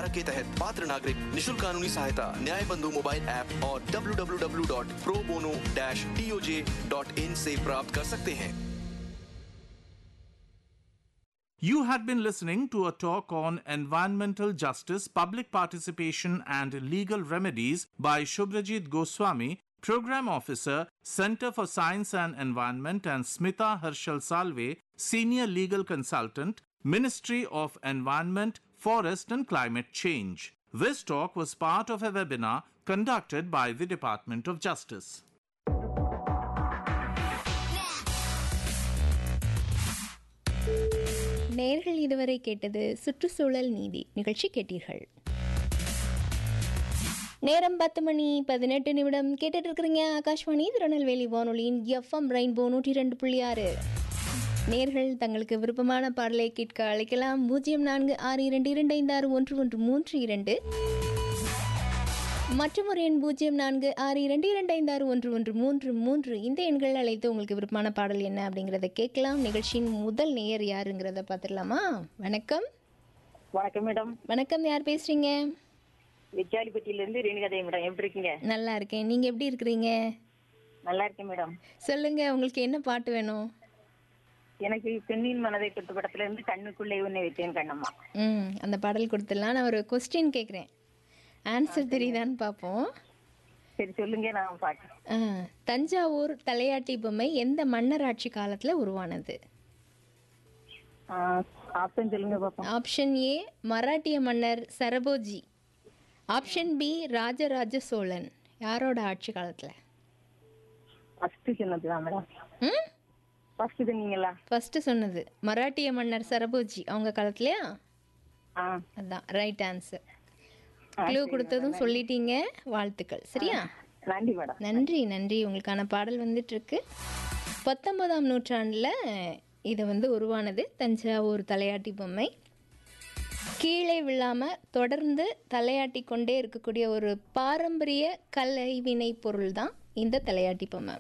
धारा के तहत पात्र नागरिक निशुल्क कानूनी सहायता न्याय बंधु मोबाइल ऐप और www.probono-toj.in से प्राप्त कर सकते हैं You had been listening to a talk on environmental justice, public participation, and legal remedies by Shubhrajit Goswami, Program Officer, Center for Science and Environment, and Smita Harshal Salve, Senior Legal Consultant, Ministry of Environment, Forest and Climate Change. This talk was part of a webinar conducted by the Department of Justice. நேர்கள் இதுவரை கேட்டது சுற்றுச்சூழல் நீதி நிகழ்ச்சி கேட்டீர்கள் நேரம் பத்து மணி பதினெட்டு நிமிடம் கேட்டுட்டு இருக்கிறீங்க ஆகாஷ்வாணி திருநெல்வேலி வானொலியின் எஃப்எம் ரெயின்போ நூற்றி ரெண்டு புள்ளி ஆறு நேர்கள் தங்களுக்கு விருப்பமான பாடலை கேட்க அழைக்கலாம் பூஜ்ஜியம் நான்கு ஆறு இரண்டு இரண்டு ஐந்து ஆறு ஒன்று ஒன்று மூன்று இரண்டு மற்றும் ஒரு எண் பூஜ்ஜியம் நான்கு ஆறு இரண்டு இரண்டு ஐந்து ஆறு ஒன்று ஒன்று மூன்று மூன்று இந்த எண்கள் அழைத்து உங்களுக்கு விருப்பமான பாடல் என்ன அப்படிங்கிறத கேட்கலாம் நிகழ்ச்சியின் முதல் நேயர் யாருங்கிறத பார்த்துடலாமா வணக்கம் வணக்கம் மேடம் வணக்கம் யார் பேசுறீங்க விச்சாலிப்பட்டியில இருந்து ரேணுகதை மேடம் எப்படி இருக்கீங்க நல்லா இருக்கேன் நீங்க எப்படி இருக்கிறீங்க நல்லா இருக்கேன் மேடம் சொல்லுங்க உங்களுக்கு என்ன பாட்டு வேணும் எனக்கு பெண்ணின் மனதை தொட்டு படத்துல இருந்து கண்ணுக்குள்ளே உன்னை வைத்தேன் கண்ணம்மா ம் அந்த பாடல் கொடுத்துடலாம் நான் ஒரு கொஸ்டின் கேட்குறேன் ஆன்சர் தெரியுதான்னு பார்ப்போம் சரி சொல்லுங்க நான் பாக்கிறேன் ஆ, தஞ்சாவூர் தலையாட்டி பொம்மை எந்த மன்னர் ஆட்சி காலத்தில் உருவானது ஆப்ஷன் சொல்லுங்க பாப்போம் ஆப்ஷன் ஏ மராட்டிய மன்னர் சரபோஜி ஆப்ஷன் பி ராஜராஜ சோழன் யாரோட ஆட்சி காலத்தில் ஃபர்ஸ்ட் சொன்னதுதான் மேடம் ம் ஃபர்ஸ்ட் சொன்னீங்களா ஃபர்ஸ்ட் சொன்னது மராட்டிய மன்னர் சரபோஜி அவங்க காலத்துலயா ஆ அதான் ரைட் ஆன்சர் க்ளூ கொடுத்ததும் சொல்லிட்டீங்க வாழ்த்துக்கள் சரியா நன்றி மேடம் நன்றி நன்றி உங்களுக்கான பாடல் வந்துட்டு இருக்கு பத்தொன்பதாம் நூற்றாண்டில் இது வந்து உருவானது தஞ்சாவூர் தலையாட்டி பொம்மை கீழே விழாம தொடர்ந்து தலையாட்டி கொண்டே இருக்கக்கூடிய ஒரு பாரம்பரிய கலைவினை பொருள் தான் இந்த தலையாட்டி பொம்மை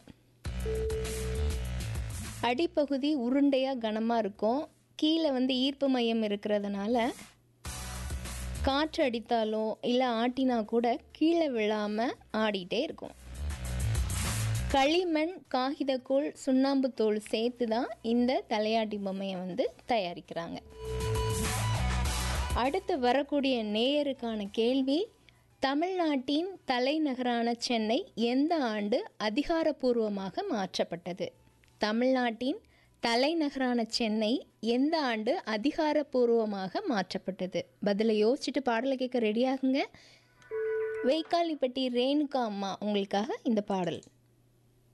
அடிப்பகுதி உருண்டையாக கனமாக இருக்கும் கீழே வந்து ஈர்ப்பு மையம் இருக்கிறதுனால காற்று அடித்தாலோ இல்லை ஆட்டினா கூட கீழே விழாமல் ஆடிட்டே இருக்கும் களிமண் காகிதக்கூழ் சுண்ணாம்பு தூள் சேர்த்து தான் இந்த தலையாட்டி பொம்மையை வந்து தயாரிக்கிறாங்க அடுத்து வரக்கூடிய நேயருக்கான கேள்வி தமிழ்நாட்டின் தலைநகரான சென்னை எந்த ஆண்டு அதிகாரப்பூர்வமாக மாற்றப்பட்டது தமிழ்நாட்டின் தலைநகரான சென்னை எந்த ஆண்டு அதிகாரப்பூர்வமாக மாற்றப்பட்டது பதிலை யோசிச்சுட்டு பாடலை கேட்க ரெடியாகுங்க வெய்க்காலிப்பட்டி ரேணுகா அம்மா உங்களுக்காக இந்த பாடல்